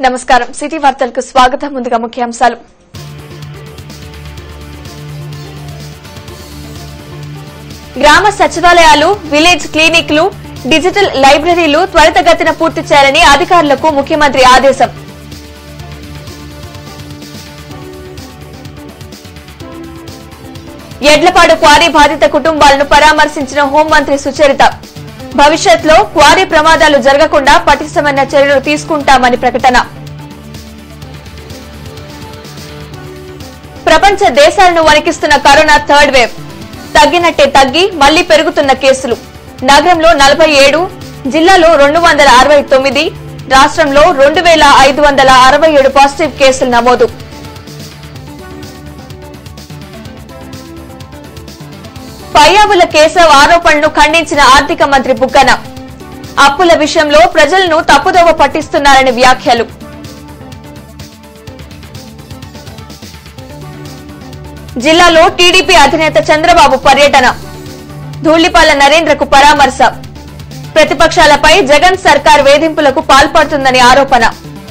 నమస్కారం సిటీ వార్తలకు స్వాగతం ముందుగా ముఖ్యాంశాలు గ్రామ సచివాలయాలు విలేజ్ క్లినిక్లు డిజిటల్ లైబ్రరీలు త్వరితగతిన పూర్తి చేయాలని అధికారులకు ముఖ్యమంత్రి ఆదేశం ఎడ్లపాడు క్వారీ బాధిత కుటుంబాలను పరామర్శించిన హోంమంత్రి సుచరిత భవిష్యత్లో క్వారీ ప్రమాదాలు జరగకుండా పటిష్టమైన చర్యలు తీసుకుంటామని ప్రకటన ప్రపంచ దేశాలను వణికిస్తున్న కరోనా థర్డ్ వేవ్ తగ్గినట్టే తగ్గి మళ్లీ పెరుగుతున్న కేసులు నగరంలో నలభై ఏడు జిల్లాలో రెండు వందల అరవై తొమ్మిది రాష్ట్రంలో రెండు వేల ఐదు వందల అరవై ఏడు పాజిటివ్ కేసులు నమోదు పయ్యావుల కేశవ్ ఆరోపణలు ఖండించిన ఆర్థిక మంత్రి బుగ్గన అప్పుల విషయంలో ప్రజలను తప్పుదోవ పట్టిస్తున్నారని వ్యాఖ్యలు జిల్లాలో టీడీపీ అధినేత చంద్రబాబు పర్యటన ధూళిపాల నరేంద్రకు పరామర్శ ప్రతిపక్షాలపై జగన్ సర్కార్ వేధింపులకు పాల్పడుతుందని ఆరోపణ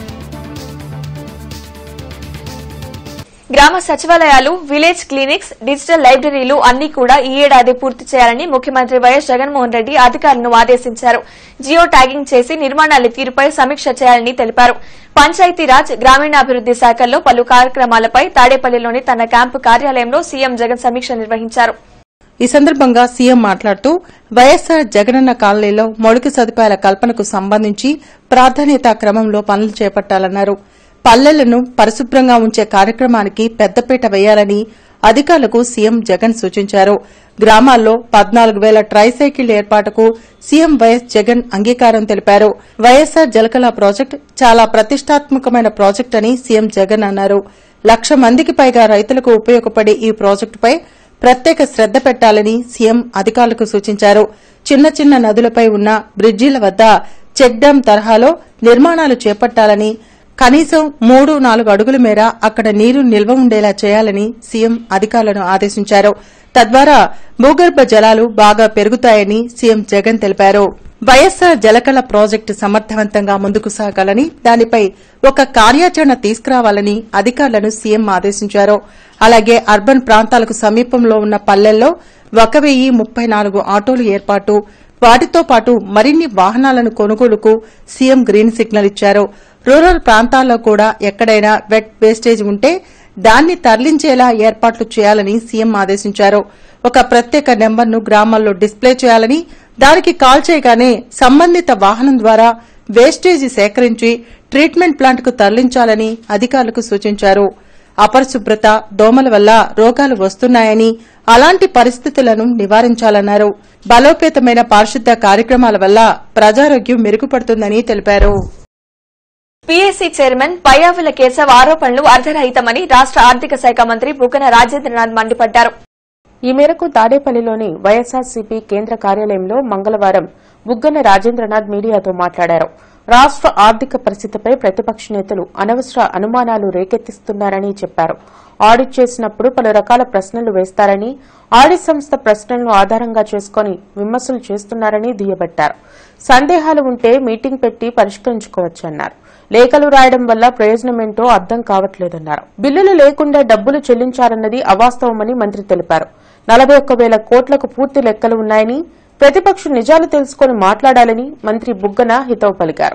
గ్రామ సచివాలయాలు విలేజ్ క్లినిక్స్ డిజిటల్ లైబ్రరీలు అన్ని కూడా ఈ ఏడాది పూర్తి చేయాలని ముఖ్యమంత్రి వైఎస్ జగన్మోహన్ రెడ్డి అధికారులను ఆదేశించారు జియో ట్యాగింగ్ చేసి నిర్మాణాల తీరుపై సమీక్ష చేయాలని తెలిపారు పంచాయతీరాజ్ గ్రామీణాభివృద్ది శాఖల్లో పలు కార్యక్రమాలపై తాడేపల్లిలోని తన క్యాంపు కార్యాలయంలో సీఎం జగన్ సమీక్ష నిర్వహించారు ఈ సందర్భంగా సీఎం మాట్లాడుతూ వైఎస్సార్ జగనన్న కాలనీలో మౌలిక సదుపాయాల కల్పనకు సంబంధించి ప్రాధాన్యతా క్రమంలో పనులు చేపట్టాలన్నారు పల్లెలను పరిశుభ్రంగా ఉంచే కార్యక్రమానికి పెద్దపీట వేయాలని అధికారులకు సీఎం జగన్ సూచించారు గ్రామాల్లో పద్నాలుగు వేల ట్రైసైకిల్ ఏర్పాటుకు సీఎం వైఎస్ జగన్ అంగీకారం తెలిపారు వైఎస్సార్ జలకళ ప్రాజెక్టు చాలా ప్రతిష్టాత్మకమైన ప్రాజెక్టు అని సీఎం జగన్ అన్నారు లక్ష మందికి పైగా రైతులకు ఉపయోగపడే ఈ ప్రాజెక్టుపై ప్రత్యేక శ్రద్ద పెట్టాలని సీఎం అధికారులకు సూచించారు చిన్న చిన్న నదులపై ఉన్న బ్రిడ్జీల వద్ద చెక్ డ్యాం తరహాలో నిర్మాణాలు చేపట్టాలని కనీసం మూడు నాలుగు అడుగుల మేర అక్కడ నీరు నిల్వ ఉండేలా చేయాలని సీఎం అధికారులను ఆదేశించారు తద్వారా భూగర్భ జలాలు బాగా పెరుగుతాయని సీఎం జగన్ తెలిపారు వైఎస్సార్ జలకళ ప్రాజెక్టు సమర్థవంతంగా ముందుకు సాగాలని దానిపై ఒక కార్యాచరణ తీసుకురావాలని అధికారులను సీఎం ఆదేశించారు అలాగే అర్బన్ ప్రాంతాలకు సమీపంలో ఉన్న పల్లెల్లో ఒక వెయ్యి ముప్పై నాలుగు ఆటోలు ఏర్పాటు వాటితో పాటు మరిన్ని వాహనాలను కొనుగోలుకు సీఎం గ్రీన్ సిగ్నల్ ఇచ్చారు రూరల్ ప్రాంతాల్లో కూడా ఎక్కడైనా వెట్ వేస్టేజ్ ఉంటే దాన్ని తరలించేలా ఏర్పాట్లు చేయాలని సీఎం ఆదేశించారు ఒక ప్రత్యేక నెంబర్ను గ్రామాల్లో డిస్ప్లే చేయాలని దానికి కాల్ చేయగానే సంబంధిత వాహనం ద్వారా వేస్టేజీ సేకరించి ట్రీట్మెంట్ ప్లాంట్కు తరలించాలని అధికారులకు సూచించారు అపరిశుభ్రత దోమల వల్ల రోగాలు వస్తున్నాయని అలాంటి పరిస్థితులను నివారించాలన్నారు బలోపేతమైన పారిశుద్ధ్య కార్యక్రమాల వల్ల ప్రజారోగ్యం మెరుగుపడుతుందని తెలిపారు పీఎస్సీ చైర్మన్ పయ్యావుల కేశవ్ ఆరోపణలు అర్ధరహితమని రాష్ట ఆర్థిక శాఖ మంత్రి బుగ్గన రాజేంద్రనాథ్ మండిపడ్డారు ఈ మేరకు తాడేపల్లిలోని వైఎస్ఆర్సీపీ కేంద్ర కార్యాలయంలో మంగళవారం బుగ్గన రాజేంద్రనాథ్ మీడియాతో మాట్లాడారు రాష్ట ఆర్థిక పరిస్థితిపై ప్రతిపక్ష నేతలు అనవసర అనుమానాలు రేకెత్తిస్తున్నారని చెప్పారు ఆడిట్ చేసినప్పుడు పలు రకాల ప్రశ్నలు వేస్తారని ఆడిట్ సంస్థ ప్రశ్నలను ఆధారంగా చేసుకుని విమర్శలు చేస్తున్నారని దుయ్యబట్టారు సందేహాలు ఉంటే మీటింగ్ పెట్టి పరిష్కరించుకోవచ్చన్నారు లేఖలు రాయడం వల్ల ప్రయోజనమేంటో అర్థం కావట్లేదన్నారు బిల్లులు లేకుండా డబ్బులు చెల్లించారన్నది అవాస్తవమని మంత్రి తెలిపారు నలభై ఒక్క వేల కోట్లకు పూర్తి లెక్కలు ఉన్నాయని ప్రతిపక్షం నిజాలు తెలుసుకుని మాట్లాడాలని మంత్రి బుగ్గన హితవు పలికారు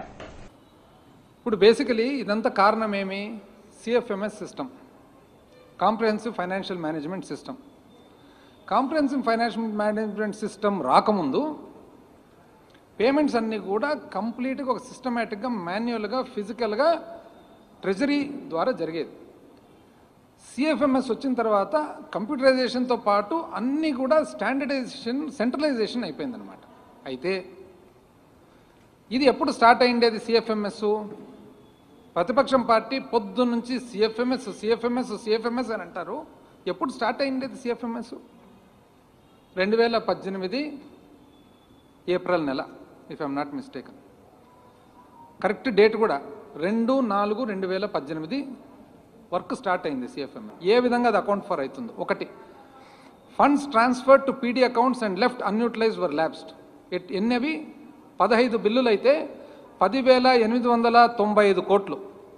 ఇప్పుడు బేసికలీ ఇదంతా కారణం ఏమి CFMS system comprehensive financial management system comprehensive financial management system రాకముందు పేమెంట్స్ అన్నీ కూడా కంప్లీట్గా ఒక సిస్టమేటిక్గా మాన్యువల్గా ఫిజికల్గా ట్రెజరీ ద్వారా జరిగేది సిఎఫ్ఎంఎస్ వచ్చిన తర్వాత కంప్యూటరైజేషన్తో పాటు అన్నీ కూడా స్టాండర్డైజేషన్ సెంట్రలైజేషన్ అయిపోయిందనమాట అయితే ఇది ఎప్పుడు స్టార్ట్ అయిండేది సిఎఫ్ఎంఎస్ ప్రతిపక్షం పార్టీ పొద్దు నుంచి సిఎఫ్ఎంఎస్ సిఎఫ్ఎంఎస్ సిఎఫ్ఎంఎస్ అని అంటారు ఎప్పుడు స్టార్ట్ అయిండేది సిఎఫ్ఎంఎస్ రెండు వేల పద్దెనిమిది ఏప్రిల్ నెల if I'm not mistaken correct date కూడా రెండు నాలుగు రెండు వేల పద్దెనిమిది వర్క్ స్టార్ట్ అయింది సిఎఫ్ఎం ఏ విధంగా అది అకౌంట్ ఫర్ అవుతుంది ఒకటి funds transfer to PD accounts and left unutilise were lapsed at ఎన్నవి పదహైదు బిల్లులు అయితే పదివేల ఎనిమిది వందల తొంభై ఐదు కోట్లు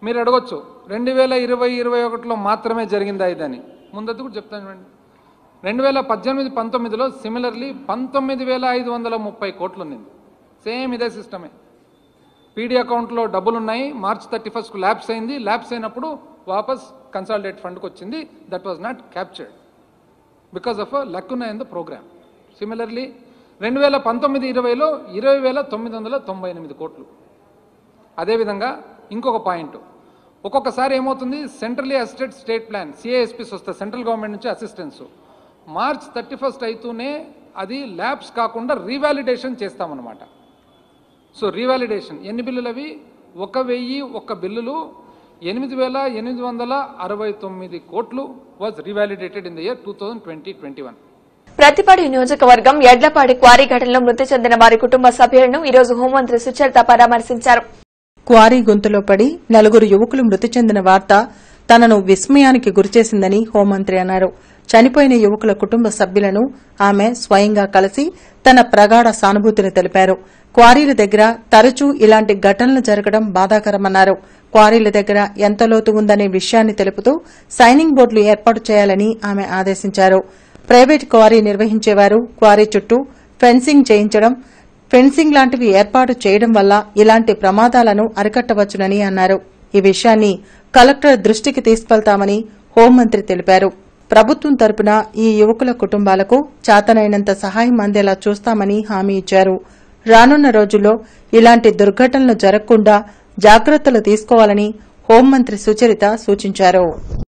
మీరు అడగొచ్చు రెండు వేల ఇరవై ఇరవై ఒకటిలో మాత్రమే జరిగిందా ఇదని ముందది కూడా చెప్తాను చూడండి రెండు వేల పద్దెనిమిది పంతొమ్మిదిలో సిమిలర్లీ పంతొమ్మిది వేల ఐదు వందల ముప్పై కోట్లు ఉంది సేమ్ ఇదే సిస్టమే పీడీ అకౌంట్లో డబ్బులు ఉన్నాయి మార్చ్ థర్టీ ఫస్ట్కు ల్యాబ్స్ అయింది ల్యాబ్స్ అయినప్పుడు వాపస్ కన్సాలిడేట్ ఫండ్కి వచ్చింది that was not captured because of lacuna in the programme similarly రెండు వేల పంతొమ్మిది ఇరవైలో ఇరవై వేల తొమ్మిది వందల తొంభై ఎనిమిది కోట్లు అదేవిధంగా ఇంకొక పాయింట్ ఒక్కొక్కసారి ఏమవుతుంది centrally assisted state plan CASPs వస్తాయి సెంట్రల్ గవర్నమెంట్ నుంచి అసిస్టెన్స్ మార్చ్ థర్టీ ఫస్ట్ అయితూనే అది ల్యాబ్స్ కాకుండా రీవాలిడేషన్ చేస్తామన్నమాట సో రీవాలిడేషన్ ఎన్ని బిల్లులు అవి ఒక వెయ్యి ఒక్క బిల్లులు ఎనిమిది వేల ఎనిమిది వందల అరవై తొమ్మిది కోట్లు was revalidated in the year two thousand twenty twenty one Prathipadu నియోజకవర్గం ఎడ్లపాడి క్వారీ ఘటనలో మృతి చెందిన వారి కుటుంబ సభ్యులను ఈ రోజు హోంమంత్రి సుచరిత పరామర్శించారు క్వారీ గొంతులో పడి నలుగురు యువకులు మృతి చెందిన వార్త తనను విస్మయానికి గురిచేసిందని హోంమంత్రి అన్నారు చనిపోయిన యువకుల కుటుంబ సభ్యులను ఆమె స్వయంగా కలిసి తన ప్రగాఢ సానుభూతిని తెలిపారు క్వారీల దగ్గర తరచూ ఇలాంటి ఘటనలు జరగడం బాధాకరమన్నారు క్వారీల దగ్గర ఎంత లోతు ఉందనే విషయాన్ని తెలుపుతూ సైనింగ్ బోర్డులు ఏర్పాటు చేయాలని ఆమె ఆదేశించారు ప్రైవేట్ క్వారీ నిర్వహించేవారు క్వారీ చుట్టూ ఫెన్సింగ్ చేయించడం ఫెన్సింగ్ లాంటివి ఏర్పాటు చేయడం వల్ల ఇలాంటి ప్రమాదాలను అరికట్టవచ్చునని అన్నారు ఈ విషయాన్ని కలెక్టర్ దృష్టికి తీసుకెళ్తామని హోంమంత్రి తెలిపారు ప్రభుత్వం తరపున ఈ యువకుల కుటుంబాలకు చేతనైనంత సహాయం అందేలా చూస్తామని హామీ ఇచ్చారు రానున్న రోజుల్లో ఇలాంటి దుర్ఘటనలు జరగకుండా జాగ్రత్తలు తీసుకోవాలని హోంమంత్రి సుచరిత సూచించారు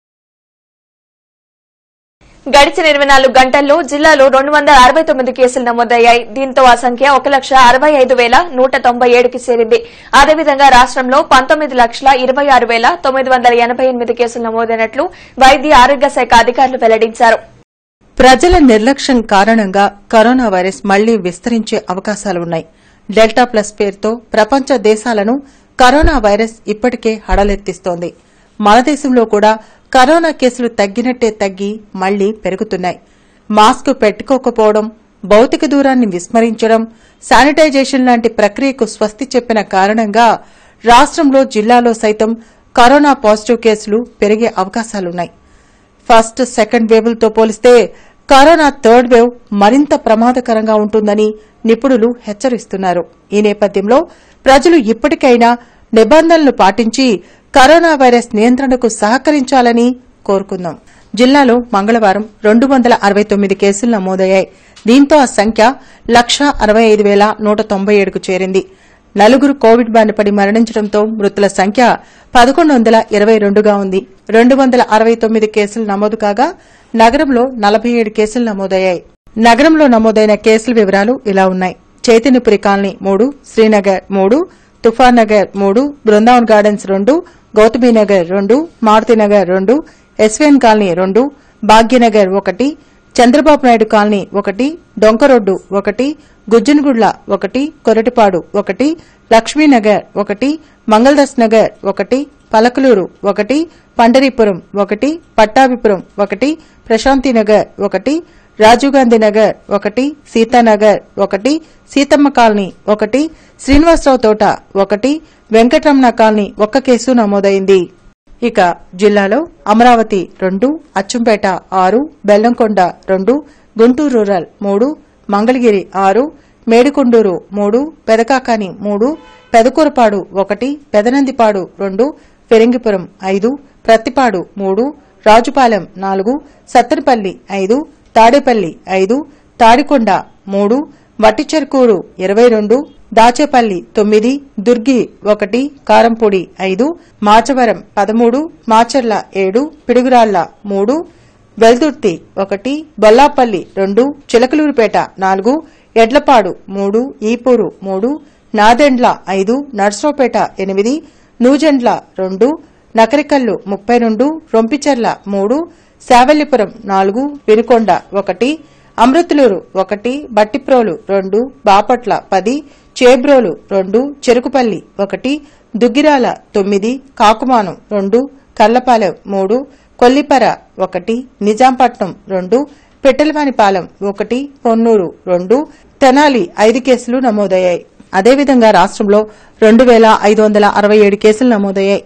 గడిచిన ఇరవై నాలుగు గంటల్లో జిల్లాలో రెండు వందల అరవై తొమ్మిది కేసులు నమోదయ్యాయి దీంతో ఆ సంఖ్య ఒక లక్ష అరవై ఐదు వేల నూట తొంభై ఏడుకి చేరింది అదేవిధంగా రాష్ట్రంలో పంతొమ్మిది లక్షల ఇరవై ఆరు వేల తొమ్మిది వందల ఎనబై ఎనిమిది కేసులు నమోదైనట్లు వైద్య ఆరోగ్య శాఖ అధికారులు వెల్లడించారు ప్రజల నిర్లక్ష్యం కారణంగా కరోనా వైరస్ మళ్లీ విస్తరించే అవకాశాలున్నాయి డెల్టా ప్లస్ పేరుతో ప్రపంచ దేశాలను కరోనా వైరస్ ఇప్పటికే హడలెత్తిస్తోంది మన దేశంలో కూడా కరోనా కేసులు తగ్గినట్టే తగ్గి మళ్లీ పెరుగుతున్నాయి మాస్క్ పెట్టుకోకపోవడం భౌతిక దూరాన్ని విస్మరించడం శానిటైజేషన్ లాంటి ప్రక్రియకు స్వస్తి చెప్పిన కారణంగా రాష్ట్రంలో జిల్లాలో సైతం కరోనా పాజిటివ్ కేసులు పెరిగే అవకాశాలున్నాయి ఫస్ట్ సెకండ్ వేవ్లతో పోలిస్తే కరోనా థర్డ్ వేవ్ మరింత ప్రమాదకరంగా ఉంటుందని నిపుణులు హెచ్చరిస్తున్నారు ఈ నేపథ్యంలో ప్రజలు ఇప్పటికైనా నిబంధనలు పాటించి కరోనా వైరస్ నియంత్రణకు సహకరించాలని కోరుకుందాం జిల్లాలో మంగళవారం రెండు వందల అరవై తొమ్మిది కేసులు నమోదయ్యాయి దీంతో ఆ సంఖ్య లక్ష అరవై ఐదు వేల నూట తొంభై ఏడుకు చేరింది నలుగురు కోవిడ్ బారిన పడి మరణించడంతో మృతుల సంఖ్య పదకొండు వందల ఇరవై రెండుగా ఉంది రెండు వందల అరవై తొమ్మిది కేసులు నమోదు కాగా నగరంలో నలభై ఏడు కేసులు నమోదయ్యాయి నగరంలో నమోదైన కేసుల వివరాలు ఇలా ఉన్నాయి చైతన్యపురి కాలనీ మూడు శ్రీనగర్ మూడు తుఫాన్ నగర్ మూడు బృందావన్ గార్డెన్స్ రెండు గౌతమీనగర్ రెండు మారుతినగర్ రెండు ఎస్వీఎన్ కాలనీ రెండు భాగ్యనగర్ ఒకటి చంద్రబాబు నాయుడు కాలనీ ఒకటి డొంకరోడ్డు ఒకటి గుజ్జనగుడ్ల ఒకటి కొరటిపాడు ఒకటి లక్ష్మీనగర్ ఒకటి మంగళదాస్ నగర్ ఒకటి పలకలూరు ఒకటి పండరీపురం ఒకటి పట్టాభిపురం ఒకటి ప్రశాంతినగర్ ఒకటి రాజీవ్ గాంధీ నగర్ ఒకటి సీతానగర్ ఒకటి సీతమ్మ కాలనీ ఒకటి శ్రీనివాసరావు తోట ఒకటి వెంకటరమణ కాలనీ ఒక్క కేసు నమోదైంది ఇక జిల్లాలో అమరావతి రెండు అచ్చంపేట ఆరు బెల్లంకొండ రెండు గుంటూరు రూరల్ మూడు మంగళగిరి ఆరు మేడికొండూరు మూడు పెదకాకాని మూడు పెదకూరపాడు ఒకటి పెదనందిపాడు రెండు ఫిరంగిపురం ఐదు ప్రత్తిపాడు మూడు రాజుపాలెం నాలుగు సత్తెనపల్లి ఐదు తాడేపల్లి ఐదు తాడికొండ మూడు వట్టిచెరుకూరు ఇరవై రెండు దాచేపల్లి తొమ్మిది దుర్గి ఒకటి కారంపొడి ఐదు మాచవరం పదమూడు మాచర్ల ఏడు పిడుగురాళ్ల మూడు వెల్దుర్తి ఒకటి బొల్లాపల్లి రెండు చిలకలూరుపేట నాలుగు ఎడ్లపాడు మూడు ఈపూరు మూడు నాదెండ్ల ఐదు నర్సరావుపేట ఎనిమిది నూజెండ్ల రెండు నకరికల్లు ముప్పై రెండు రొంపిచెర్ల మూడు శావల్లిపురం నాలుగు వినుకొండ ఒకటి అమృతులూరు ఒకటి బట్టిప్రోలు రెండు బాపట్ల పది చేబ్రోలు రెండు చెరుకుపల్లి ఒకటి దుగ్గిరాల తొమ్మిది కాకుమానం రెండు కల్లపాలెం మూడు కొల్లిపర ఒకటి నిజాంపట్నం రెండు పెట్టెలవానిపాలెం ఒకటి పొన్నూరు రెండు తెనాలి ఐదు కేసులు నమోదయ్యాయి అదేవిధంగా రాష్ట్రంలో రెండు వేల ఐదు వందల అరవై ఏడు కేసులు నమోదయ్యాయి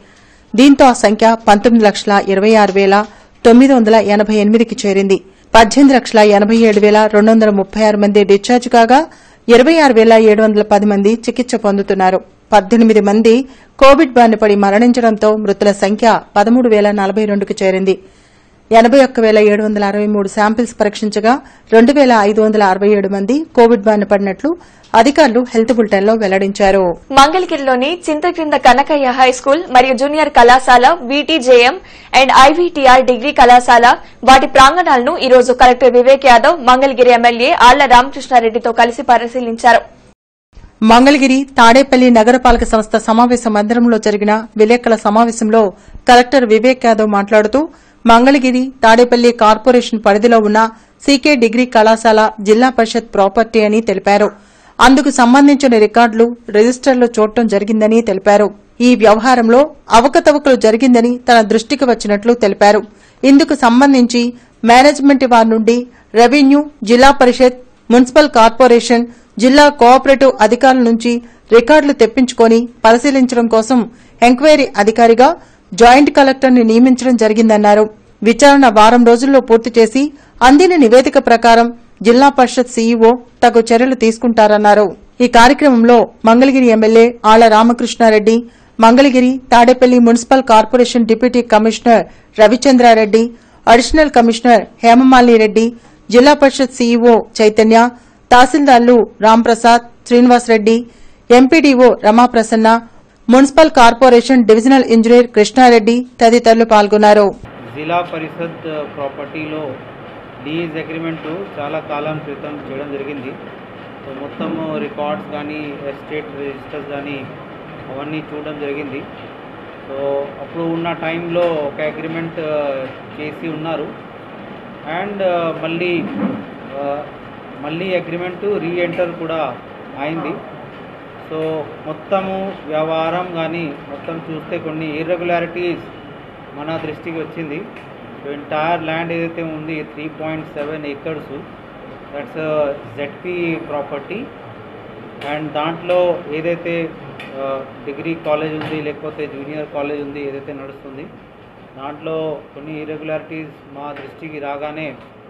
దీంతో ఆ సంఖ్య పంతొమ్మిది లక్షల ఇరవై ఆరు వేల తొమ్మిది వందల ఎనబై ఎనిమిదికి చేరింది పద్దెనిమిది లక్షల ఎనబై ఏడు వేల రెండు వందల ముప్పై ఆరు మంది డిశ్చార్జ్ కాగా ఇరవై ఆరు వేల ఏడు వందల పది మంది చికిత్స పొందుతున్నారు పద్దెనిమిది మంది కోవిడ్ బారిన పడి మరణించడంతో మృతుల సంఖ్య పదమూడు వేల నలభై రెండుకు చేరింది ఎనబై ఒక్క వేల ఏడు వందల అరవై మూడు శాంపిల్స్ పరీక్షించగా రెండు వేల ఐదు వందల అరవై ఏడు మంది కోవిడ్ బారిన పడినట్లు అధికారులు హెల్త్ బులెటిన్లో వెల్లడించారు మంగళగిరిలోని చింతక్రింద కనకయ్య హై స్కూల్ మరియు జూనియర్ కళాశాల వీటీజేఎం అండ్ ఐవీటీఆర్ డిగ్రీ కళాశాల వాటి ప్రాంగణాలను ఈ రోజు కలెక్టర్ వివేక్ యాదవ్ మంగళగిరి ఎమ్మెల్యే ఆళ్ల రామకృష్ణారెడ్డితో కలిసి పరిశీలించారు మంగళగిరి తాడేపల్లి నగరపాలక సంస్థ సమావేశ మందిరంలో జరిగిన విలేకరుల సమావేశంలో కలెక్టర్ వివేక్ యాదవ్ మాట్లాడుతూ మంగళగిరి తాడేపల్లి కార్పొరేషన్ పరిధిలో ఉన్న సీకే డిగ్రీ కళాశాల జిల్లా పరిషత్ ప్రాపర్టీ అని తెలిపారు అందుకు సంబంధించిన రికార్డులు రిజిస్టర్లో చూడటం జరిగిందని తెలిపారు ఈ వ్యవహారంలో అవకతవకలు జరిగిందని తన దృష్టికి వచ్చినట్లు తెలిపారు ఇందుకు సంబంధించి మేనేజ్మెంట్ వారి నుండి రెవెన్యూ జిల్లా పరిషత్ మున్సిపల్ కార్పొరేషన్ జిల్లా కోఆపరేటివ్ అధికారుల నుంచి రికార్డులు తెప్పించుకొని పరిశీలించడం కోసం ఎంక్వైరీ అధికారిగా జాయింట్ కలెక్టర్ని నియమించడం జరిగిందన్నారు విచారణ వారం రోజుల్లో పూర్తి చేసి అందిన నివేదిక ప్రకారం జిల్లా పరిషత్ సీఈఓ తగు చర్యలు తీసుకుంటారన్నారు ఈ కార్యక్రమంలో Mangalagiri MLA Alla Ramakrishna Reddy Mangalagiri Tadepalli municipal corporation deputy commissioner Ravichandra Reddy additional commissioner Hemamalini జిల్లా పరిషత్ సీఈఓ చైతన్య తహసీల్దార్లు Ramprasad Srinivasa Reddy MPDO Ramaprasanna municipal corporation divisional engineer Krishna Reddy తదితరులు పాల్గొన్నారు జిల్లా పరిషత్ ప్రాపర్టీలో లీజ్ అగ్రిమెంట్ చాలా కాలం క్రితం చేయడం జరిగింది సో మొత్తం రికార్డ్స్ కానీ ఎస్టేట్ రిజిస్టర్స్ కానీ అవన్నీ చూడడం జరిగింది సో అప్పుడు ఉన్న టైంలో ఒక అగ్రిమెంట్ చేసి ఉన్నారు అండ్ మళ్ళీ ఆ, మళ్ళీ అగ్రిమెంట్ రీఎంటర్ కూడా అయింది సో మొత్తము వ్యవహారం కానీ మొత్తం చూస్తే కొన్ని ఇర్రెగ్యులారిటీస్ మన దృష్టికి వచ్చింది సో ఎంటైర్ ల్యాండ్ ఏదైతే ఉంది three point seven acres that's ZP property and దాంట్లో ఏదైతే డిగ్రీ కాలేజ్ ఉంది లేకపోతే జూనియర్ కాలేజ్ ఉంది ఏదైతే నడుస్తుంది దాంట్లో కొన్ని ఇర్రెగ్యులారిటీస్ మా దృష్టికి రాగానే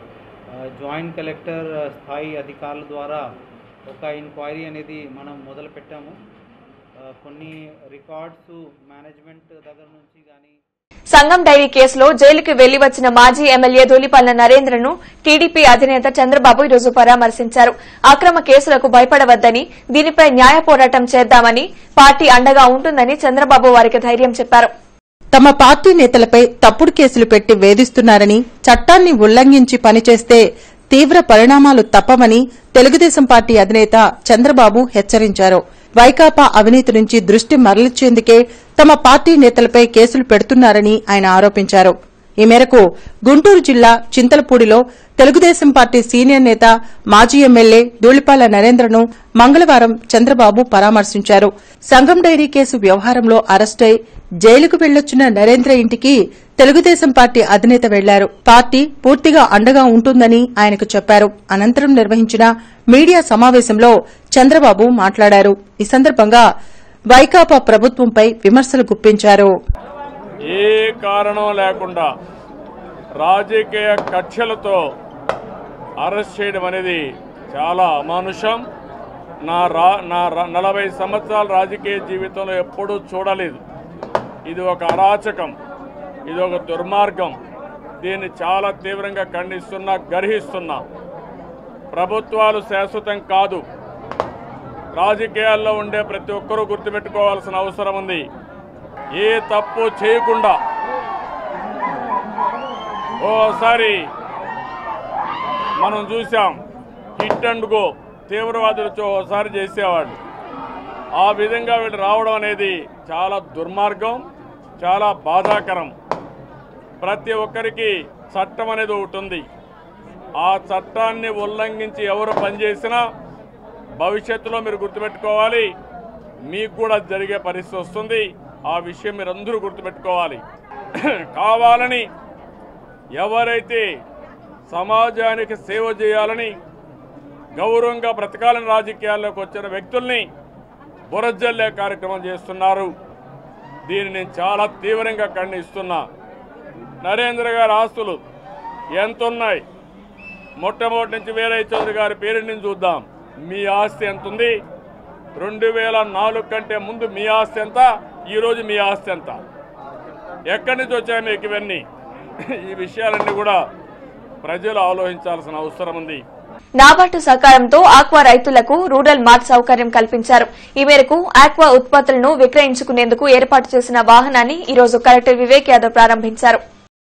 జాయింట్ కలెక్టర్ స్థాయి అధికారుల ద్వారా ఒక ఎంక్వైరీ అనేది మనం మొదలు పెట్టాము ఆ, కొన్ని రికార్డ్స్ మేనేజ్మెంట్ దగ్గర నుంచి కానీ సంగం డైరీ కేసులో జైలుకి వెళ్లి వచ్చిన మాజీ ఎమ్మెల్యే ధూళిపల్ల నరేంద్రను టీడీపీ అధినేత చంద్రబాబు ఈరోజు పరామర్శించారు అక్రమ కేసులకు భయపడవద్దని దీనిపై న్యాయ పోరాటం చేద్దామని పార్టీ అండగా ఉంటుందని చంద్రబాబు వారికి ధైర్యం చెప్పారు తమ పార్టీ నేతలపై తప్పుడు కేసులు పెట్టి వేధిస్తున్నారని చట్టాన్ని ఉల్లంఘించి పనిచేస్తే తీవ్ర పరిణామాలు తప్పవని తెలుగుదేశం పార్టీ అధినేత చంద్రబాబు హెచ్చరించారు వైకాపా అవినీతి నుంచి దృష్టి మరల్చేందుకే తమ పార్టీ నేతలపై కేసులు పెడుతున్నారని ఆయన ఆరోపించారు ఈ మేరకు గుంటూరు జిల్లా చింతలపూడిలో తెలుగుదేశం పార్టీ సీనియర్ నేత మాజీ ఎమ్మెల్యే ధూళిపాల నరేంద్రను మంగళవారం చంద్రబాబు పరామర్శించారు సంఘం డైరీ కేసు వ్యవహారంలో అరెస్టై జైలుకు వెళ్లొచ్చిన నరేంద్ర ఇంటికి తెలుగుదేశం పార్టీ అధినేత వెళ్లారు పార్టీ పూర్తిగా అండగా ఉంటుందని ఆయనకు చెప్పారు అనంతరం నిర్వహించిన మీడియా సమావేశంలో చంద్రబాబు మాట్లాడారు ఈ సందర్భంగా వైకాపా ప్రభుత్వంపై విమర్శలు గుప్పించారు ఏ కారణం లేకుండా రాజకీయ కక్షలతో అరెస్ట్ చేయడం అనేది చాలా అమానుషం నా రా నా ర- నలభై సంవత్సరాల రాజకీయ జీవితంలో ఎప్పుడూ చూడలేదు ఇది ఒక అరాచకం ఇది ఒక దుర్మార్గం దీన్ని చాలా తీవ్రంగా ఖండిస్తున్నా గర్హిస్తున్నా ప్రభుత్వాలు శాశ్వతం కాదు రాజకీయాల్లో ఉండే ప్రతి ఒక్కరూ గుర్తుపెట్టుకోవాల్సిన అవసరం ఉంది ఏ తప్పు చేయకుండా ఓసారి మనం చూసాం హిట్ అండ్ గో తీవ్రవాదులతో ఓసారి చేసేవాడు ఆ విధంగా వీళ్ళు రావడం అనేది చాలా దుర్మార్గం చాలా బాధాకరం ప్రతి ఒక్కరికి చట్టం అనేది ఒకటి ఉంది ఆ చట్టాన్ని ఉల్లంఘించి ఎవరు పనిచేసినా భవిష్యత్తులో మీరు గుర్తుపెట్టుకోవాలి మీకు కూడా జరిగే పరిస్థితి వస్తుంది ఆ విషయం మీరు అందరూ గుర్తుపెట్టుకోవాలి కావాలని ఎవరైతే సమాజానికి సేవ చేయాలని గౌరవంగా బ్రతకాలని రాజకీయాల్లోకి వచ్చిన వ్యక్తుల్ని బురజల్లే కార్యక్రమం చేస్తున్నారు దీన్ని నేను చాలా తీవ్రంగా ఖండిస్తున్నా నరేంద్ర గారి ఆస్తులు ఎంత ఉన్నాయి మొట్టమొదటి నుంచి వీరయ్య చౌదరి గారి పేరు నుంచి చూద్దాం మీ ఆస్తి ఎంత ఉంది రెండు వేల నాలుగు కంటే ముందు మీ ఆస్తి ఎంత ఈరోజు మీ ఆస్తి ఎంత ఎక్కడి నుంచి వచ్చాయి మీకు ఇవన్నీ ఈ విషయాలన్నీ కూడా ప్రజలు ఆలోచించాల్సిన అవసరం ఉంది నాబార్డు సహకారంతో ఆక్వా రైతులకు రూరల్ మార్ట్ సౌకర్యం కల్పించారు ఈ మేరకు ఆక్వా ఉత్పత్తులను విక్రయించుకునేందుకు ఏర్పాటు చేసిన వాహనాన్ని ఈ రోజు కలెక్టర్ వివేక్ యాదవ్ ప్రారంభించారు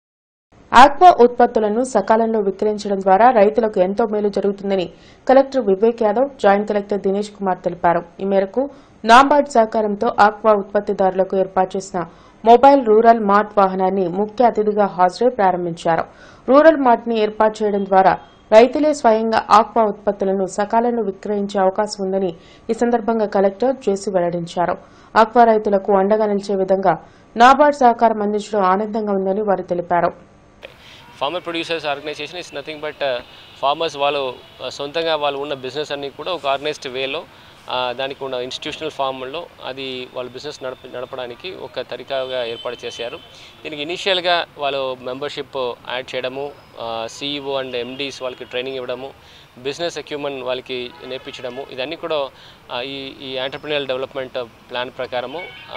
ఆక్వా ఉత్పత్తులను సకాలంలో విక్రయించడం ద్వారా రైతులకు ఎంతో మేలు జరుగుతుందని collector Vivek Yadav joint collector Dinesh Kumar తెలిపారు ఈ మేరకు నాబార్డ్ సహకారంతో ఆక్వా ఉత్పత్తిదారులకు ఏర్పాటు చేసిన మొబైల్ రూరల్ మార్ట్ వాహనాన్ని ముఖ్య అతిథిగా హాజరై ప్రారంభించారు రూరల్ మార్ట్ ని ఏర్పాటు చేయడం ద్వారా రైతులే స్వయంగా ఆక్వా ఉత్పత్తులను సకాలంలో విక్రయించే అవకాశం ఉందని ఈ సందర్భంగా కలెక్టర్ జేసీ వెల్లడించారు ఆక్వా రైతులకు అండగా నిలిచే విధంగా నాబార్డ్ సహకారం అందించడం ఆనందంగా ఉందని వారు తెలిపారు farmer producers organisation is nothing but farmers వాళ్ళు uh, సొంతంగా వాళ్ళు ఉన్న బిజినెస్ అన్ని కూడా ఒక ఆర్గనైజ్డ్ వేలో దానికి ఉన్న ఇన్స్టిట్యూషనల్ ఫామ్లో అది వాళ్ళ బిజినెస్ నడప నడపడానికి ఒక తరికాగా ఏర్పాటు చేశారు దీనికి ఇనీషియల్గా వాళ్ళు మెంబర్షిప్ యాడ్ చేయడము సిఇఓ అండ్ ఎండీస్ వాళ్ళకి ట్రైనింగ్ ఇవ్వడము బిజినెస్ ఎక్యూప్మెంట్ వాళ్ళకి నేర్పించడము ఇదన్నీ కూడా ఆ, ఈ ఈ ఆంటర్ప్రినల్ డెవలప్మెంట్ ప్లాన్ ప్రకారము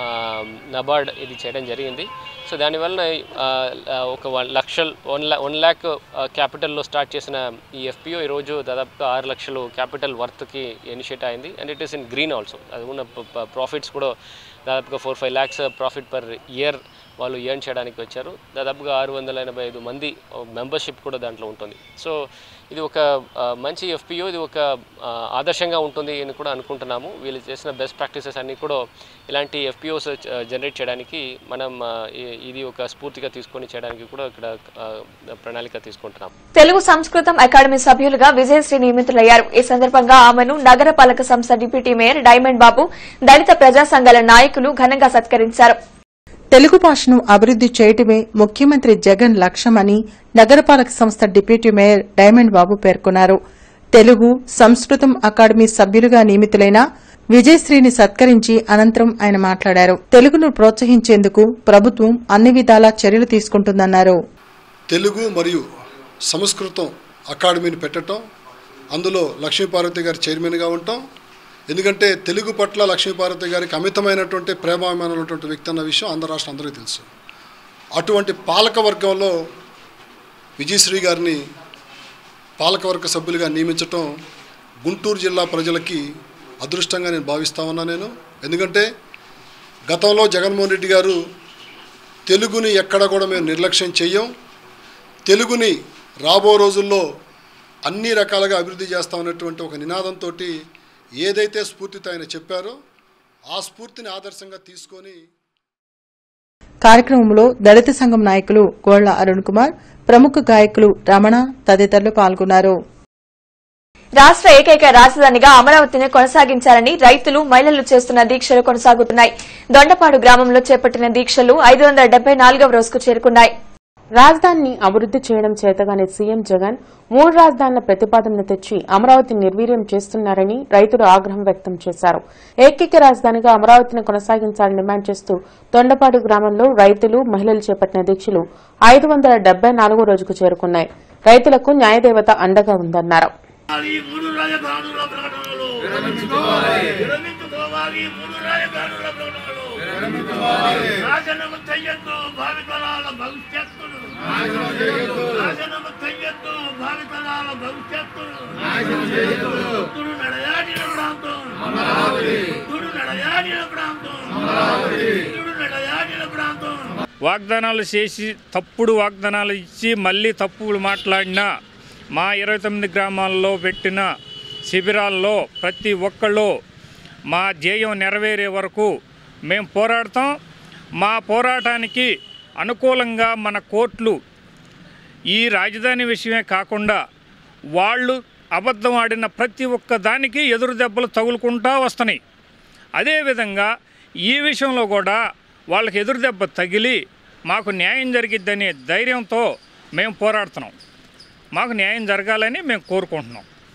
నబార్డ్ ఇది చేయడం జరిగింది సో దానివల్ల ఆ, ఆ, ఒక వన్ లక్షల్ వన్ లా వన్ ల్యాక్ క్యాపిటల్లో స్టార్ట్ చేసిన ఈ ఎఫ్పిఓ ఈరోజు దాదాపుగా ఆరు లక్షలు క్యాపిటల్ వర్త్కి ఇనిషియేట్ అయింది and it is in green also అది ఉన్న ప్రాఫిట్స్ కూడా దాదాపుగా four five lakhs profit per year వాళ్ళు ఎర్న్ చేయడానికి వచ్చారు దాదాపుగా ఆరు వందల ఎనభై ఐదు మంది మెంబర్షిప్ కూడా దాంట్లో ఉంటుంది సో ఇది ఒక ఆ, మంచి ఎఫ్పిఓ ఇది ఒక ఆ, ఆదర్శంగా ఉంటుంది అని కూడా అనుకుంటున్నాము వీళ్ళు చేసిన బెస్ట్ ప్రాక్టీసెస్ అన్నీ కూడా ఇలాంటి ఎఫ్పిఓస్ జనరేట్ చేయడానికి మనం ఆ, ఇ- ఇది ఒక స్ఫూర్తిగా తీసుకొని చేయడానికి కూడా ఇక్కడ ఆ, ప్రణాళిక తీసుకుంటున్నాం తెలుగు సంస్కృతం అకాడమీ సభ్యులుగా విజయశ్రీ నియమితులయ్యారు ఈ సందర్భంగా ఆమెను నగరపాలక సంస్థ డిప్యూటీ మేయర్ డైమండ్ బాబు దళిత ప్రజా సంఘాల నాయకులు ఘనంగా సత్కరించారు తెలుగు భాషను అభివృద్ది చేయటమే ముఖ్యమంత్రి జగన్ లక్ష్యమని నగరపాలక సంస్థ డిప్యూటీ మేయర్ డైమండ్ బాబు పేర్కొన్నారు తెలుగు సంస్కృతం అకాడమీ సభ్యులుగా నియమితులైన విజయశ్రీని సత్కరించి అనంతరం ఆయన మాట్లాడారు తెలుగును ప్రోత్సహించేందుకు ప్రభుత్వం అన్ని విధాలా చర్యలు తీసుకుంటుందన్నారు తెలుగు మరియు సంస్కృతం అకాడమీని పెట్టడం అందులో లక్ష్మీపార్వతి గారు చైర్మన్గా ఉంటాం ఎందుకంటే తెలుగు పట్ల లక్ష్మీపార్వతి గారికి అమితమైనటువంటి ప్రేమాభిమానమైనటువంటి వ్యక్తి అన్న విషయం ఆంధ్ర రాష్ట్రం అందరికీ తెలుసు అటువంటి పాలక వర్గంలో విజయశ్రీ గారిని పాలకవర్గ సభ్యులుగా నియమించటం గుంటూరు జిల్లా ప్రజలకి అదృష్టంగా నేను భావిస్తా ఉన్నా నేను ఎందుకంటే గతంలో జగన్మోహన్ రెడ్డి గారు తెలుగుని ఎక్కడ కూడా మేము నిర్లక్ష్యం చెయ్యం తెలుగుని రాబో రోజుల్లో అన్ని రకాలుగా అభివృద్ధి చేస్తామన్నటువంటి ఒక నినాదంతో ఏదైతే స్ఫూర్తితో ఆయన చెప్పారో ఆ స్ఫూర్తిని ఆదర్శంగా తీసుకొని కార్యక్రమంలో దళిత సంఘం నాయకులు గోళ్ల అరుణ్ కుమార్ ప్రముఖ గాయకులు రమణ తదితరులు పాల్గొన్నారు రాష్ట్ర ఏకైక రాజధానిగా అమరావతిని కొనసాగించాలని రైతులు మహిళలు చేస్తున్న దీక్షలు కొనసాగుతున్నాయి దొండపాడు గ్రామంలో చేపట్టిన దీక్షలు ఐదు వందల డెబ్బై నాలుగవ రోజుకు చేరుకున్నాయి రాజధానిని అభివృద్ది చేయడం చేతగానే సీఎం జగన్ మూడు రాజధానుల ప్రతిపాదనను తెచ్చి అమరావతిని నిర్వీర్యం చేస్తున్నారని రైతులు ఆగ్రహం వ్యక్తం చేశారు ఏకైక రాజధానిగా అమరావతిని కొనసాగించాలని డిమాండ్ చేస్తూ తొండపాడు గ్రామంలో రైతులు మహిళలు చేపట్టిన దీక్షలు ఐదు వందల డెబ్బై నాలుగో రోజుకు చేరుకున్నాయి రైతులకు న్యాయదేవత అండగా ఉందన్నారు ఈ మూడు రాజధానుల ప్రకటనలు విరమించుకోవాలి ఈ మూడు రాజధానుల ప్రకటనలు నాశనము చెయ్యొద్దు భావితరాల భవిష్యత్తును నాశనము చెయ్యొద్దు భావితరాల భవిష్యత్తును తుడు నడయాడిన ప్రాంతం తుడు నడయాడిన ప్రాంతం తుడు నడయాడిన ప్రాంతం వాగ్దానాలు చేసి తప్పుడు వాగ్దానాలు ఇచ్చి మళ్ళీ తప్పులు మాట్లాడినా మా ఇరవై తొమ్మిది గ్రామాల్లో పెట్టిన శిబిరాల్లో ప్రతి ఒక్కళ్ళు మా ధ్యేయం నెరవేరే వరకు మేము పోరాడతాం మా పోరాటానికి అనుకూలంగా మన కోర్టులు ఈ రాజధాని విషయమే కాకుండా వాళ్ళు అబద్ధం ఆడిన ప్రతి ఒక్క దానికి ఎదురు దెబ్బలు తగులుకుంటా వస్తున్నాయి అదేవిధంగా ఈ విషయంలో కూడా వాళ్ళకి ఎదురు దెబ్బ తగిలి మాకు న్యాయం జరిగిద్దనే ధైర్యంతో మేము పోరాడుతున్నాం మాకు న్యాయం జరగాలని మేము కోరుకుంటున్నాం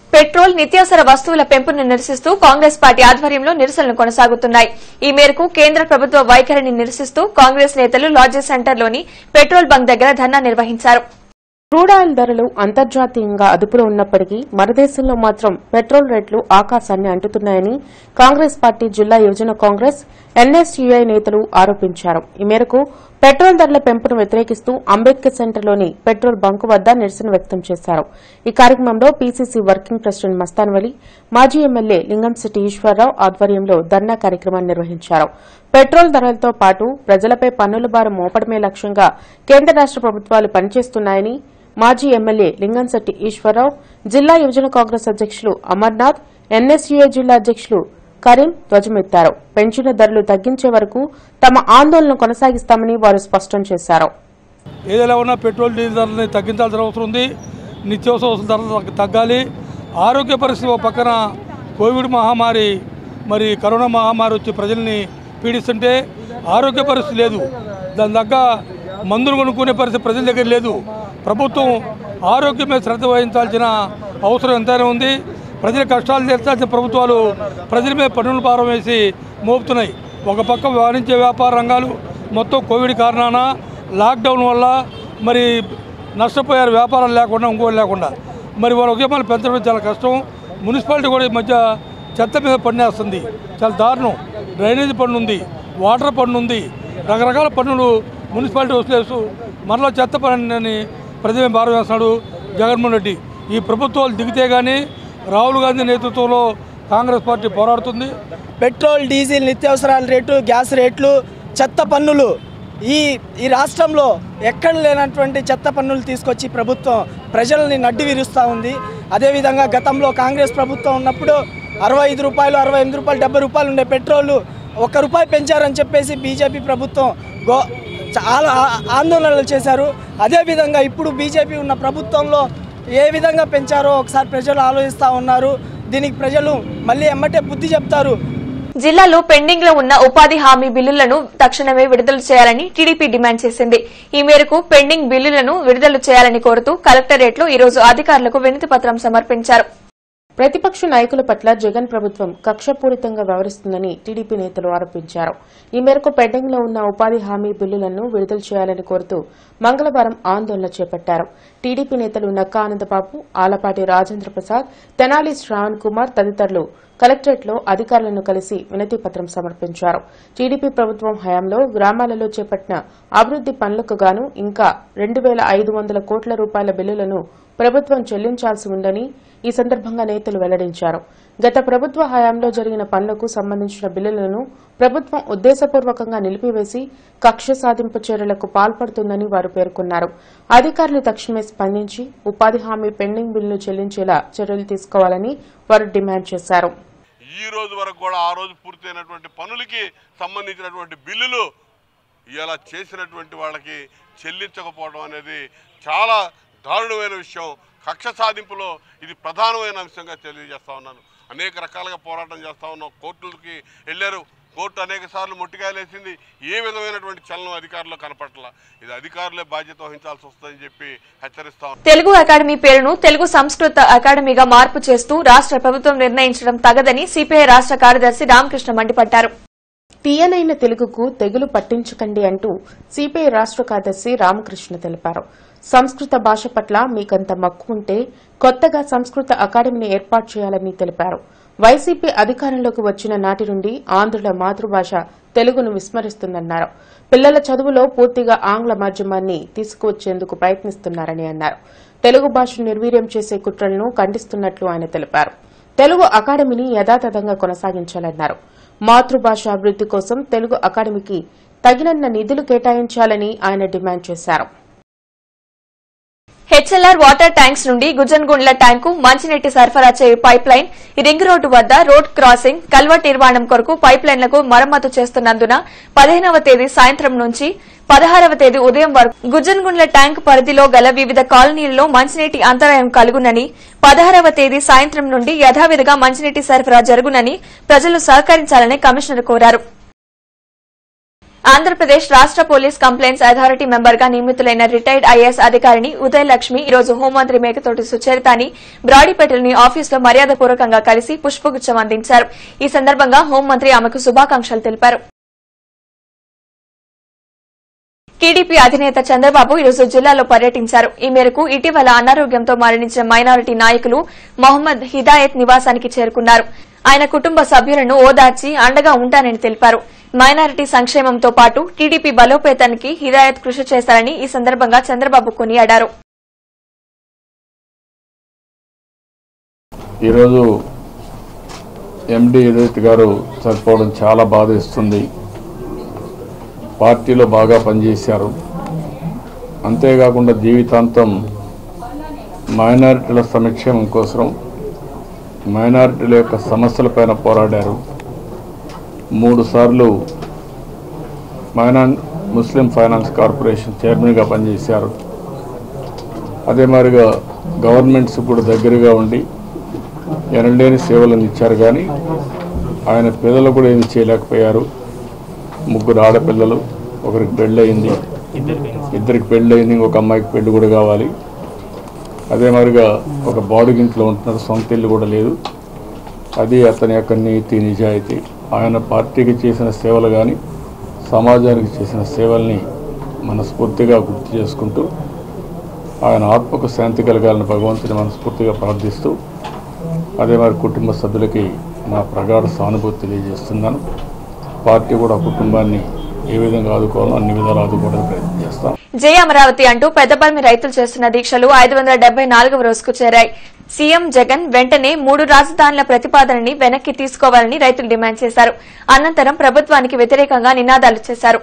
పెట్రోల్ నిత్యావసర వస్తువుల పెంపును నిరసిస్తూ కాంగ్రెస్ పార్టీ ఆధ్వర్యంలో నిరసనలు కొనసాగుతున్నాయి ఈ మేరకు కేంద్ర ప్రభుత్వ వైఖరిని నిరసిస్తూ కాంగ్రెస్ నేతలు లాడ్జెస్ సెంటర్లోని పెట్రోల్ బంక్ దగ్గర ధర్నా నిర్వహించారు క్రూడ్ ఆయిల్ ధరలు అంతర్జాతీయంగా అదుపులో ఉన్నప్పటికీ మన దేశంలో మాత్రం పెట్రోల్ రేట్లు ఆకాశాన్ని అంటుతున్నాయని కాంగ్రెస్ పార్టీ జిల్లా యువజన కాంగ్రెస్ ఎన్ఎస్యుఐ నేతలు ఆరోపించారు ఈ మేరకు పెట్రోల్ ధరల పెంపును వ్యతిరేకిస్తూ అంబేద్కర్ సెంటర్లోని పెట్రోల్ బంకు వద్ద నిరసన వ్యక్తం చేశారు ఈ కార్యక్రమంలో PCC working president Mastan Vali మాజీ ఎమ్మెల్యే లింగంశెట్టి ఈశ్వరరావు ఆధ్వర్యంలో ధర్నా కార్యక్రమాన్ని నిర్వహించారు పెట్రోల్ ధరలతో పాటు ప్రజలపై పన్నుల భారం మోపడమే లక్ష్యంగా కేంద్ర రాష్ట ప్రభుత్వాలు పనిచేస్తున్నాయని మాజీ ఎమ్మెల్యే లింగంశెట్టి ఈశ్వరరావు జిల్లా యువజన కాంగ్రెస్ అధ్యక్షులు అమర్నాథ్ ఎన్ఎస్యుఏ జిల్లా అధ్యక్షులు కరీం ధ్వజమెత్తారు పెంచిన ధరలు తగ్గించే వరకు తమ ఆందోళన కొనసాగిస్తామని వారు స్పష్టం చేశారు ఏదైనా ఉన్నా పెట్రోల్ డీజిల్ ధరలని తగ్గించాల్సిన అవసరం ఉంది నిత్యావసర వస్తువుల ధరలు తగ్గ- తగ్గాలి ఆరోగ్య పరిస్థితి ఒక పక్కన కోవిడ్ మహమ్మారి మరి కరోనా మహమ్మారి వచ్చి ప్రజల్ని పీడిస్తుంటే ఆరోగ్య పరిస్థితి లేదు దాని తగ్గ మందులు కొనుక్కునే పరిస్థితి ప్రజల దగ్గర లేదు ప్రభుత్వం ఆరోగ్యం మీద శ్రద్ధ వహించాల్సిన అవసరం ఎంతైనా ఉంది ప్రజల కష్టాలు తీర్చాల్సిన ప్రభుత్వాలు ప్రజల మీద పన్నుల భారం వేసి మోపుతున్నాయి ఒక పక్క వాణిజ్య వ్యాపార రంగాలు మొత్తం కోవిడ్ కారణాన లాక్డౌన్ వల్ల మరి నష్టపోయారు వ్యాపారం లేకుండా ఇంకోటి లేకుండా మరి వాళ్ళ ఉద్యమాలు పెంచడం చాలా కష్టం మున్సిపాలిటీ కూడా ఈ మధ్య చెత్త మీద పన్నేస్తుంది చాలా దారుణం డ్రైనేజ్ పన్ను ఉంది వాటర్ పన్ను ఉంది రకరకాల పన్నులు మున్సిపాలిటీ వసూలేస్తూ మరలా చెత్త పన్నుని ప్రజల మీద భారం వేస్తున్నాడు జగన్మోహన్ రెడ్డి ఈ ప్రభుత్వాలు దిగితే కానీ రాహుల్ గాంధీ నేతృత్వంలో కాంగ్రెస్ పార్టీ పోరాడుతుంది పెట్రోల్ డీజిల్ నిత్యావసరాల రేటు గ్యాస్ రేట్లు చెత్త పన్నులు ఈ ఈ రాష్ట్రంలో ఎక్కడ లేనటువంటి చెత్త పన్నులు తీసుకొచ్చి ప్రభుత్వం ప్రజల్ని నడ్డి విరుస్తూ ఉంది అదేవిధంగా గతంలో కాంగ్రెస్ ప్రభుత్వం ఉన్నప్పుడు అరవై ఐదు రూపాయలు అరవై ఎనిమిది రూపాయలు డెబ్బై రూపాయలు ఉండే పెట్రోల్ ఒక్క రూపాయి పెంచారని చెప్పేసి బీజేపీ ప్రభుత్వం గో చాలా ఆ- ఆందోళనలు చేశారు అదేవిధంగా ఇప్పుడు బీజేపీ ఉన్న ప్రభుత్వంలో ఏ విధంగా పెంచారో ఒకసారి ప్రజలు ఆలోచిస్తూ ఉన్నారు దీనికి ప్రజలు మళ్ళీ ఎమ్మటే బుద్ధి చెప్తారు జిల్లాలో పెండింగ్ లో ఉన్న ఉపాధి హామీ బిల్లులను తక్షణమే విడుదల చేయాలని టీడీపీ డిమాండ్ చేసింది ఈ మేరకు పెండింగ్ బిల్లులను విడుదల చేయాలని కోరుతూ కలెక్టరేట్లో ఈ రోజు అధికారులకు వినతి పత్రం సమర్పించారు ప్రతిపక్ష నాయకుల పట్ల జగన్ ప్రభుత్వం కక్షపూరితంగా వ్యవహరిస్తుందని టీడీపీ నేతలు ఆరోపించారు ఈ మేరకు పెండింగ్ లో ఉన్న ఉపాధి హామీ బిల్లులను విడుదల చేయాలని కోరుతూ మంగళవారం ఆందోళన చేపట్టారు టీడీపీ నేతలు నక్కా ఆనందబాబు ఆలపాటి రాజేంద్ర ప్రసాద్ తెనాలి శ్రావణ్ కుమార్ తదితరులు కలెక్టరేట్లో అధికారులను కలిసి వినతి పత్రం సమర్పించారు టీడీపీ ప్రభుత్వం హయాంలో గ్రామాలలో చేపట్టిన అభివృద్ది పనులకు గాను ఇంకా రెండు వేల ఐదు వందల కోట్ల రూపాయల బిల్లులను ప్రభుత్వం చెల్లించాల్సి ఉందని ఈ సందర్భంగా నేతలు వెల్లడించారు గత ప్రభుత్వ హయాంలో జరిగిన పనులకు సంబంధించిన బిల్లులను ప్రభుత్వం ఉద్దేశపూర్వకంగా నిలిపివేసి కక్ష సాధింపు చర్యలకు పాల్పడుతుందని వారు పేర్కొన్నారు అధికారులు తక్షణమే స్పందించి ఉపాధి హామీ పెండింగ్ బిల్లును చెల్లించేలా చర్యలు తీసుకోవాలని వారు డిమాండ్ చేశారు ఈ రోజు వరకు కూడా ఆ రోజు పూర్తయినటువంటి పనులకి సంబంధించినటువంటి బిల్లులు ఇలా చేసినటువంటి వాళ్ళకి చెల్లించకపోవడం అనేది చాలా దారుణమైన విషయం కక్ష సాధింపులో ఇది ప్రధానమైన అంశంగా తెలియజేస్తా ఉన్నాను అనేక రకాలుగా పోరాటం చేస్తా ఉన్నాం కోర్టులకి వెళ్ళారు కోర్టు అనేక సార్లు ముట్టికాయలేసింది ఏ విధమైనటువంటి చలనం అధికారులు కనపట్ల ఇది అధికారులే బాధ్యత వహించాల్సి వస్తుందని చెప్పి హెచ్చరిస్తా ఉన్నాను. తెలుగు అకాడమీ పేరును తెలుగు సంస్కృత అకాడమీగా మార్పు చేస్తూ రాష్ట ప్రభుత్వం నిర్ణయించడం తగదని సిపిఐ రాష్ట కార్యదర్శి రామకృష్ణ మండిపడ్డారు తీయనైన తెలుగుకు తెగులు పట్టించకండి అంటూ సిపిఐ రాష్ట్ర కార్యదర్శి రామకృష్ణ తెలిపారు సంస్కృత భాష పట్ల మీకంత మక్కువ ఉంటే కొత్తగా సంస్కృత అకాడమీని ఏర్పాటు చేయాలని తెలిపారు వైసీపీ అధికారంలోకి వచ్చిన నాటి నుండి ఆంధ్రుల మాతృభాష తెలుగును విస్మరిస్తుందన్నారు పిల్లల చదువులో పూర్తిగా ఆంగ్ల మాధ్యమాన్ని తీసుకువచ్చేందుకు ప్రయత్నిస్తున్నారని అన్నారు తెలుగు భాషను నిర్వీర్యం చేసే కుట్రలను ఖండిస్తున్నట్లు ఆయన తెలిపారు తెలుగు అకాడమీని యథాతథంగా కొనసాగించాలన్నారు మాతృభాష అభివృద్ది కోసం తెలుగు అకాడమీకి తగినన్న నిధులు కేటాయించాలని ఆయన డిమాండ్ చేశారు హెచ్ఎల్ఆర్ వాటర్ ట్యాంక్స్ నుండి గుజన్గుండ్ల ట్యాంకు మంచినీటి సరఫరా చేయు పైప్ లైన్ రింగ్ రోడ్డు వద్ద రోడ్ క్రాసింగ్ కల్వర్ట్ నిర్మాణం కొరకు పైప్ లైన్లకు మరమ్మతు చేస్తున్నందున పదిహేనవ తేదీ సాయంత్రం నుంచి పదహారవ తేదీ ఉదయం వరకు గుజన్గుండ్ల ట్యాంక్ పరిధిలో గల వివిధ కాలనీల్లో మంచినీటి అంతరాయం కలుగునని పదహారవ తేదీ సాయంత్రం నుండి యథావిధిగా మంచినీటి సరఫరా జరుగునని ప్రజలు సహకరించాలని కమిషనర్ కోరారు ఆంధ్రప్రదేశ్ రాష్ట్ర పోలీస్ కంప్లైంట్స్ అథారిటీ మెంబర్ గా నియమితులైన రిటైర్డ్ ఐఏఎస్ అధికారిని ఉదయలక్ష్మి ఈ రోజు హోంమంత్రి మేకతోటి సుచరితాని బ్రాడీపేటలోని ఆఫీసులో మర్యాదపూర్వకంగా కలిసి పుష్పగుచ్చం అందించారు ఈ సందర్భంగా హోంమంత్రి ఆమెకు శుభాకాంక్షలు తెలిపారు టీడీపీ అధినేత చంద్రబాబు ఈరోజు జిల్లాలో పర్యటించారు ఈ మేరకు ఇటీవల అనారోగ్యంతో మరణించిన మైనారిటీ నాయకులు మొహమ్మద్ హిదాయత్ నివాసానికి చేరుకున్నారు ఆయన కుటుంబ సభ్యులను ఓదార్చి అండగా ఉంటానని తెలిపారు మైనారిటీ సంక్షేమంతో పాటు టీడీపీ బలోపేతానికి హిదాయత్ కృషి చేశారని ఈ సందర్భంగా చంద్రబాబు కొనియాడారు ఈరోజు ఎండి ఎడిట్ గారు చనిపోవడం చాలా బాధేస్తుంది పార్టీలో బాగా పనిచేశారు అంతేకాకుండా జీవితాంతం మైనారిటీల సంక్షేమం కోసం మైనారిటీల యొక్క సమస్యలపైన పోరాడారు మూడు సార్లు మైనా ముస్లిం ఫైనాన్స్ కార్పొరేషన్ చైర్మన్గా పనిచేశారు అదే మాదిరిగా గవర్నమెంట్స్ కూడా దగ్గరగా ఉండి ఎనలేని సేవలను ఇచ్చారు కానీ ఆయన పిల్లలు కూడా ఏమి చేయలేకపోయారు ముగ్గురు ఆడపిల్లలు ఒకరికి పెళ్ళయింది ఇద్దరికి పెళ్ళయింది ఇంకొక అమ్మాయికి పెళ్లి కూడా కావాలి అదే మాదిరిగా ఒక బాడుగింట్లో ఉంటున్నారు సొంత ఇల్లు కూడా లేదు అది అతని యొక్క నీతి నిజాయితీ ఆయన పార్టీకి చేసిన సేవలు కానీ సమాజానికి చేసిన సేవల్ని మనస్ఫూర్తిగా గుర్తు చేసుకుంటూ ఆయన ఆత్మకు శాంతి కలగాలని భగవంతుని మనస్ఫూర్తిగా ప్రార్థిస్తూ అదే మరి కుటుంబ సభ్యులకి నా ప్రగాఢ సానుభూతి తెలియజేస్తున్నాను పార్టీ కూడా ఆ కుటుంబాన్ని ఏ విధంగా ఆదుకోవాలో అన్ని విధాలు ఆదుకోవడానికి ప్రయత్నం చేస్తాం జై అమరావతి అంటూ పెద్దపల్లి రైతులు చేస్తున్న దీక్షలు ఐదు వందల డెబ్బై నాలుగవ రోజుకు చేరాయి సీఎం జగన్ వెంటనే మూడు రాజధానుల ప్రతిపాదనని వెనక్కి తీసుకోవాలని రైతులు డిమాండ్ చేశారు అనంతరం ప్రభుత్వానికి వ్యతిరేకంగా నినాదాలు చేశారు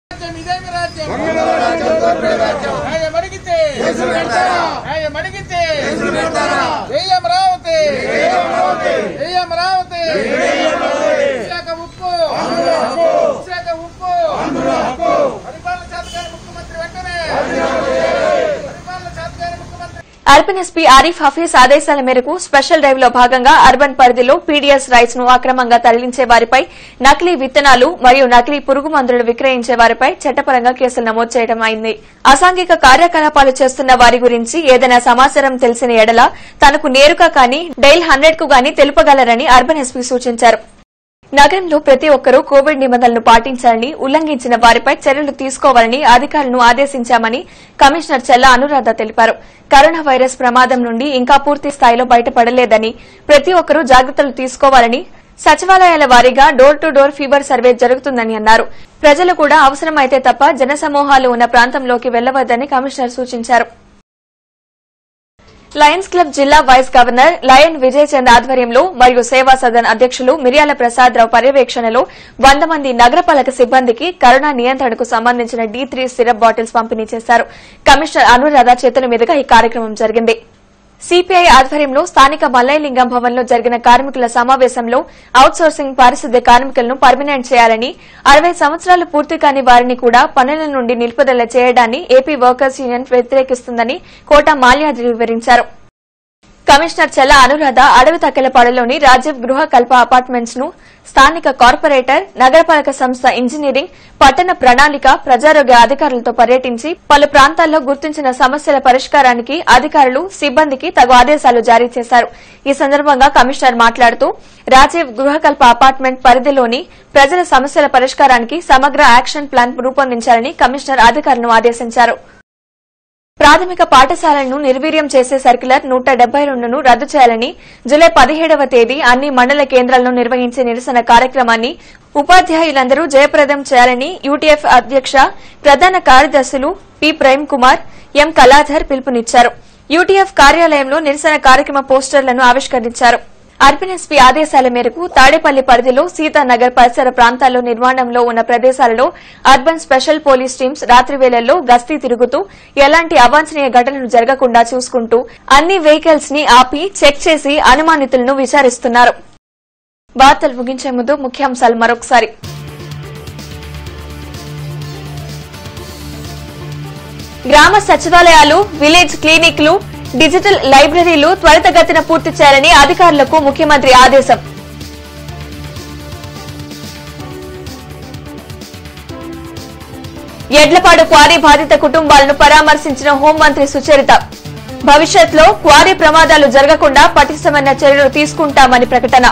అర్బన్ ఎస్పీ ఆరిఫ్ హఫీజ్ ఆదేశాల మేరకు స్పెషల్ డ్రైవ్ లో భాగంగా అర్బన్ పరిధిలో పీడీఎస్ రైస్ ను అక్రమంగా తరలించే వారిపై నకిలీ విత్తనాలు మరియు నకిలీ పురుగు మందులు విక్రయించే వారిపై చట్టపరంగా కేసులు నమోదు చేయడం అయింది అసాంఘిక కార్యకలాపాలు చేస్తున్న వారి గురించి ఏదైనా సమాచారం తెలిసిన ఎడల తనకు నేరుగా కానీ డైల్ హండ్రెడ్ కు గానీ తెలుపగలరని అర్బన్ ఎస్పీ సూచించారు నగరంలో ప్రతి ఒక్కరూ కోవిడ్ నిబంధనలు పాటించాలని ఉల్లంఘించిన వారిపై చర్యలు తీసుకోవాలని అధికారులను ఆదేశించామని కమిషనర్ చెల్ల అనురాధ తెలిపారు కరోనా వైరస్ ప్రమాదం నుండి ఇంకా పూర్తి స్థాయిలో బయటపడలేదని ప్రతి ఒక్కరూ జాగ్రత్తలు తీసుకోవాలని సచివాలయాల వారీగా door to door fever survey జరుగుతుందని అన్నారు ప్రజలు కూడా అవసరమైతే తప్ప జనసమూహాలు ఉన్న ప్రాంతంలోకి వెళ్లవద్దని కమిషనర్ సూచించారు లయన్స్ క్లబ్ జిల్లా vice governor lion Vijay Chand ఆధ్వర్యంలో మరియు సేవా సదన్ అధ్యకులు మిర్యాల ప్రసాద్ రావు పర్యవేక్షణలో వంద మంది నగరపాలక సిబ్బందికి కరోనా నియంత్రణకు సంబంధించిన డీ త్రీ సిరప్ బాటిల్స్ పంపిణీ చేశారు కమిషనర్ అనురాధ చేతుల మీదుగా ఈ కార్యక్రమం జరిగింది సిపిఐ ఆధ్వర్యంలో స్థానిక మల్లయ్యలింగం భవన్లో జరిగిన కార్మికుల సమావేశంలో అవుట్సోర్సింగ్ పారిశుద్ధ్య కార్మికులను పర్మినెంట్ చేయాలని అరవై సంవత్సరాలు పూర్తి కాని వారిని కూడా పనుల నుండి నిలుపుదల చేయడాన్ని ఏపీ వర్కర్స్ యూనియన్ వ్యతిరేకిస్తుందని కోట మాల్యాద్రి వివరించారు కమిషనర్ చెల్ల అనురాధ అడవి తక్కెలపాడులోని రాజీవ్ గృహ కల్ప అపార్ట్మెంట్స్ ను స్థానిక కార్పొరేటర్ నగరపాలక సంస్థ ఇంజనీరింగ్ పట్టణ ప్రణాళిక ప్రజారోగ్య అధికారులతో పర్యటించి పలు ప్రాంతాల్లో గుర్తించిన సమస్యల పరిష్కారానికి అధికారులు సిబ్బందికి తగు ఆదేశాలు జారీ చేశారు ఈ సందర్భంగా కమిషనర్ మాట్లాడుతూ రాజీవ్ గృహకల్ప అపార్ట్మెంట్ పరిధిలోని ప్రజల సమస్యల పరిష్కారానికి సమగ్ర యాక్షన్ ప్లాన్ రూపొందించాలని కమిషనర్ అధికారులను ఆదేశించారు ప్రాథమిక పాఠశాలలను నిర్వీర్యం చేసే సర్క్యులర్ నూట డెబ్బై రెండును రద్దు చేయాలని జులై పదిహేడవ తేదీ అన్ని మండల కేంద్రాల్లో నిర్వహించే నిరసన కార్యక్రమాన్ని ఉపాధ్యాయులందరూ జయప్రదం చేయాలని యూటీఎఫ్ అధ్యక్ష ప్రధాన కార్యదర్శులు పి ప్రేమ్ కుమార్ ఎం కళాధర్ పిలుపునిచ్చారు యూటీఎఫ్ కార్యాలయంలో నిరసన కార్యక్రమ పోస్టర్లను ఆవిష్కరించారు అర్బన్ ఎస్పీ ఆదేశాల మేరకు తాడేపల్లి పరిధిలో సీతానగర్ పరిసర ప్రాంతాల్లో నిర్మాణంలో ఉన్న ప్రదేశాలలో అర్బన్ స్పెషల్ పోలీస్ టీమ్స్ రాత్రి వేళల్లో గస్తీ తిరుగుతూ ఎలాంటి అవాంఛనీయ ఘటనలు జరగకుండా చూసుకుంటూ అన్ని వెహికల్స్ ని ఆపి చెక్ చేసి అనుమానితులను విచారిస్తున్నారు వార్తలు ముగించే ముందు ముఖ్యాంశాలు మరొకసారి గ్రామ సచివాలయాలు విలేజ్ క్లినిక్లు డిజిటల్ లైబ్రరీలు త్వరితగతిన పూర్తి చేయాలని అధికారులకు ముఖ్యమంత్రి ఆదేశం ఎడ్లపాడు క్వారీ బాధిత కుటుంబాలను పరామర్శించిన హోంమంత్రి సుచరిత భవిష్యత్లో క్వారీ ప్రమాదాలు జరగకుండా పటిష్టమైన చర్యలు తీసుకుంటామని ప్రకటన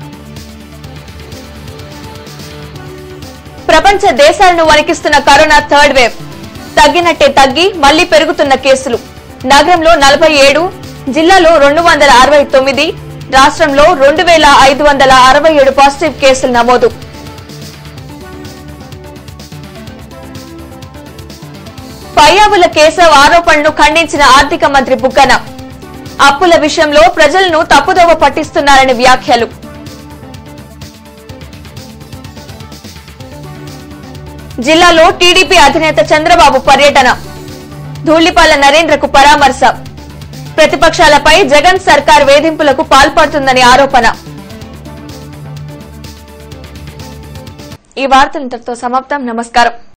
ప్రపంచ దేశాలను వణికిస్తున్న కరోనా థర్డ్ వేవ్ తగ్గినట్టే తగ్గి మళ్లీ పెరుగుతున్న కేసులు నగరంలో నలభై ఏడు జిల్లాలో రెండు వందల అరవై తొమ్మిది రాష్ట్రంలో రెండు వేల ఐదు వందల అరవై ఏడు పాజిటివ్ కేసులు నమోదు పయ్యావుల కేశవ్ ఆరోపణలను ఖండించిన ఆర్థిక మంత్రి బుగ్గన అప్పుల విషయంలో ప్రజలను తప్పుదోవ పట్టిస్తున్నారని వ్యాఖ్యలు జిల్లాలో టీడీపీ అధినేత చంద్రబాబు పర్యటన ధూళిపాల నరేంద్రకు పరామర్శ ప్రతిపక్షాలపై జగన్ సర్కార్ వేధింపులకు పాల్పడుతుందని ఆరోపణ ఈ వార్తలు ఇంతటితో సమాప్తం నమస్కారం